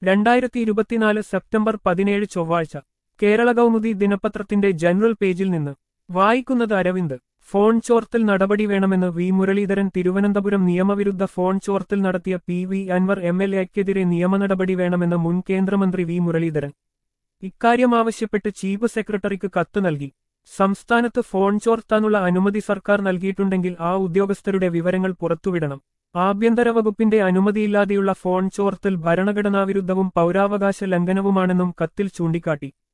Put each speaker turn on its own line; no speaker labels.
രണ്ടായിരത്തി ഇരുപത്തിനാല് സെപ്റ്റംബർ പതിനേഴ് ചൊവ്വാഴ്ച കേരള കൗമുദി ദിനപത്രത്തിന്റെ ജനറൽ പേജിൽ നിന്ന് വായിക്കുന്നത് അരവിന്ദ് ഫോൺ ചോർത്തൽ നടപടി വേണമെന്ന് വി മുരളീധരൻ തിരുവനന്തപുരം നിയമവിരുദ്ധ ഫോൺ ചോർത്തൽ നടത്തിയ P V Anvar M L എക്കെതിരെ നിയമ നടപടി വേണമെന്ന് മുൻ കേന്ദ്രമന്ത്രി വി മുരളീധരൻ ഇക്കാര്യം ആവശ്യപ്പെട്ട് ചീഫ് സെക്രട്ടറിക്ക് കത്ത് നൽകി സംസ്ഥാനത്ത് ഫോൺ ചോർത്താനുള്ള അനുമതി സർക്കാർ നൽകിയിട്ടുണ്ടെങ്കിൽ ആ ഉദ്യോഗസ്ഥരുടെ വിവരങ്ങൾ പുറത്തുവിടണം ആഭ്യന്തര വകുപ്പിന്റെ അനുമതിയില്ലാതെയുള്ള ഫോൺ ചോർത്തൽ ഭരണഘടനാവിരുദ്ധവും പൗരാവകാശ ലംഘനവുമാണെന്നും കത്തിൽ ചൂണ്ടിക്കാട്ടി